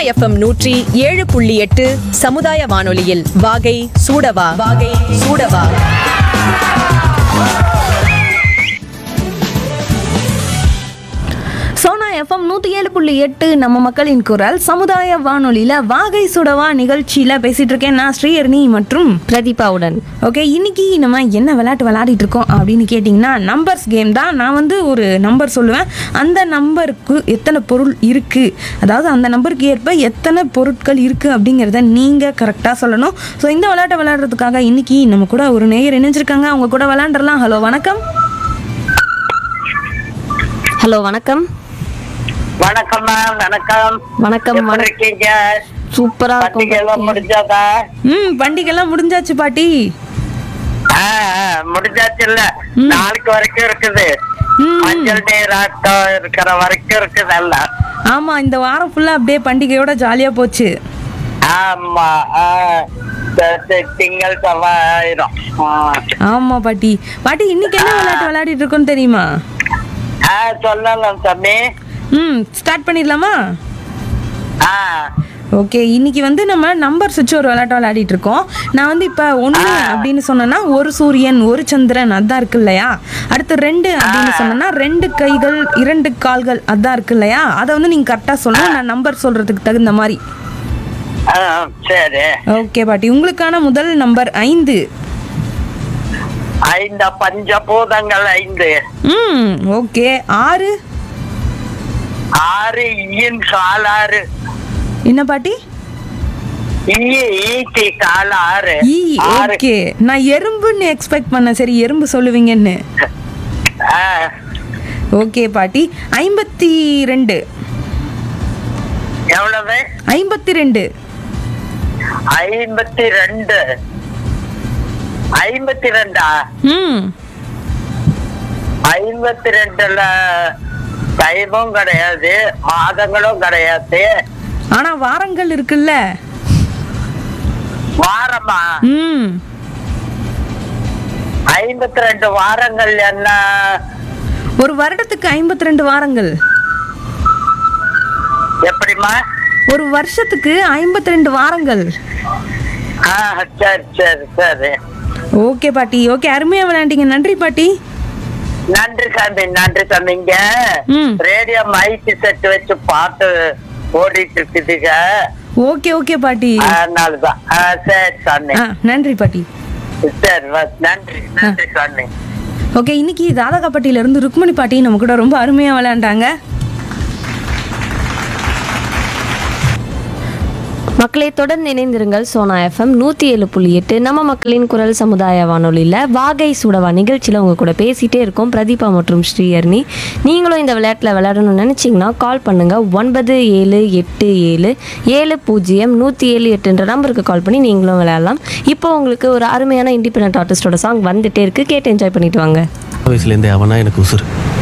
FM நூற்றி ஏழு புள்ளி எட்டு சமுதாய வானொலியில் வாகை சூடவா வாகை சூடவா சோனா எஃப்எம் நூற்றி ஏழு புள்ளி எட்டு நம்ம மக்களின் குரல் சமுதாய வானொலியில் வாகை சுடவா நிகழ்ச்சியில் பேசிகிட்டு இருக்கேன் நான் ஸ்ரீஹரணி மற்றும் பிரதீபாவுடன் ஓகே இன்னைக்கு நம்ம என்ன விளையாட்டு விளையாடிட்டு இருக்கோம் அப்படின்னு கேட்டிங்கன்னா நம்பர்ஸ் கேம் தான் நான் வந்து ஒரு நம்பர் சொல்லுவேன் அந்த நம்பருக்கு எத்தனை பொருள் இருக்குது அதாவது அந்த நம்பருக்கு ஏற்ப எத்தனை பொருட்கள் இருக்குது அப்படிங்கிறத நீங்கள் கரெக்டாக சொல்லணும் ஸோ இந்த விளையாட்டை விளையாடுறதுக்காக இன்னைக்கு நம்ம கூட ஒரு நேயர் இணைஞ்சிருக்காங்க அவங்க கூட விளையாண்டுறலாம் ஹலோ வணக்கம் ஹலோ வணக்கம் வணக்கம் மேம் வணக்கம் வணக்கம் எப்படி வணக்கம் இருக்கீங்க சூப்பரா பண்டிகை எல்லாம் இருக்கும் முடிஞ்சாதா ம் பண்டிகைலாம் முடிஞ்சாச்சு பாட்டி ஆ, ஆ, முடிஞ்சாச்சு இல்ல நாளைக்கு வரைக்கும் இருக்குது ம். மஞ்சள் நீராட்டம் இருக்கிற வரைக்கும் இருக்குது எல்லாம் ஆமாம் இந்த வாரம் ஃபுல்லாக அப்படியே பண்டிகையோட ஜாலியாக போச்சு ஆமா ஆ, த- த- திங்கள் செவ்வாய் ஆயிரும் ஆ. ஆமாம் பாட்டி பாட்டி இன்னைக்கு என்ன விளையாட்டு விளையாடிட்டு இருக்கோன்னு தெரியுமா ஆ சொல்லலாம் தம்பி ம் ஸ்டார்ட் பண்ணிடலாமா ஆ ஓகே இன்னைக்கு வந்து நம்ம நம்பர்ஸ் வச்சு ஒரு விளையாட்டு விளையாடிட்டு இருக்கோம் நான் வந்து இப்போ ஒன்று அப்படின்னு சொன்னேன்னா ஒரு சூரியன் ஒரு சந்திரன் அதான் இருக்கு இல்லையா அடுத்து ரெண்டு அப்படின்னு சொன்னேன்னா ரெண்டு கைகள் இரண்டு கால்கள் அதான் இருக்கு இல்லையா அதை வந்து நீங்கள் கரெக்டாக சொல்லணும் நான் நம்பர் சொல்கிறதுக்கு தகுந்த மாதிரி ஆ, சரி ஓகே பாட்டி உங்களுக்கான முதல் நம்பர் ஐந்து ஐந்து பஞ்சபூதங்கள் ஐந்து ம் ஓகே ஆறு ஆறு ஈயின் காலாறு என்ன பாட்டி ஈ ஈட்டி கால் ஆறு ஈ ஆறு ஓகே நான் எறும்புன்னு எக்ஸ்பெக்ட் பண்ணேன் சரி எறும்பு சொல்லுவீங்கன்னு ஆ, ஓகே பாட்டி ஐம்பத்தி ரெண்டு எவ்வளவு ஐம்பத்தி ரெண்டு ஐம்பத்தி ரெண்டு ஐம்பத்தி ரெண்டா ம் ஐம்பத்தி ரெண்டுல டைமும் கிடையாது மாதங்களும் கிடையாது ஆனா வாரங்கள் இருக்குல்ல வாரமா ம் ஐம்பத்தி ரெண்டு வாரங்கள் என்ன ஒரு வருடத்துக்கு ஐம்பத்தி ரெண்டு வாரங்கள் எப்படிமா ஒரு வருஷத்துக்கு ஐம்பத்தி ரெண்டு வாரங்கள் ஆ சரி சரி சரி ஓகே பாட்டி ஓகே அருமையா விளையாண்டீங்க நன்றி பாட்டி நன்றி சாமி நன்றி சாமிங்க ம். ரேடியோ மைக்கு செட் வச்சு பாட்டு ஓடிட்டு இருக்குதுங்க ஓகே ஓகே பாட்டி அதனாலதான் ஆ, சரி சாமி ஆ நன்றி பாட்டி சரி வ- நன்றி நன்றி சாமி ஓகே இன்னைக்கு ராதாகாப்பட்டியில இருந்து ருக்மணி பாட்டி நம்ம கூட ரொம்ப அருமையா விளையாண்டாங்க மக்களை தொடர்ந்து இணைந்திருங்கள் சோனா எஃப்எம் நூற்றி ஏழு புள்ளி எட்டு நம்ம மக்களின் குரல் சமுதாய வானொலியில் வாகை சூடவா நிகழ்ச்சியில் உங்க கூட பேசிகிட்டே இருக்கோம் பிரதீபா மற்றும் ஸ்ரீஹர்னி நீங்களும் இந்த விளையாட்டில் விளையாடணும்னு நினச்சிங்கன்னா கால் பண்ணுங்கள் ஒன்பது ஏழு எட்டு ஏழு ஏழு பூஜ்ஜியம் நூற்றி ஏழு எட்டுன்ற நம்பருக்கு கால் பண்ணி நீங்களும் விளையாடலாம் இப்போ உங்களுக்கு ஒரு அருமையான இண்டிபெண்ட் ஆர்டிஸ்டோட சாங் வந்துட்டே இருக்கு கேட்டு என்ஜாய் பண்ணிட்டு வாங்க வயசுலேருந்தே அவனா எனக்கு உசுறு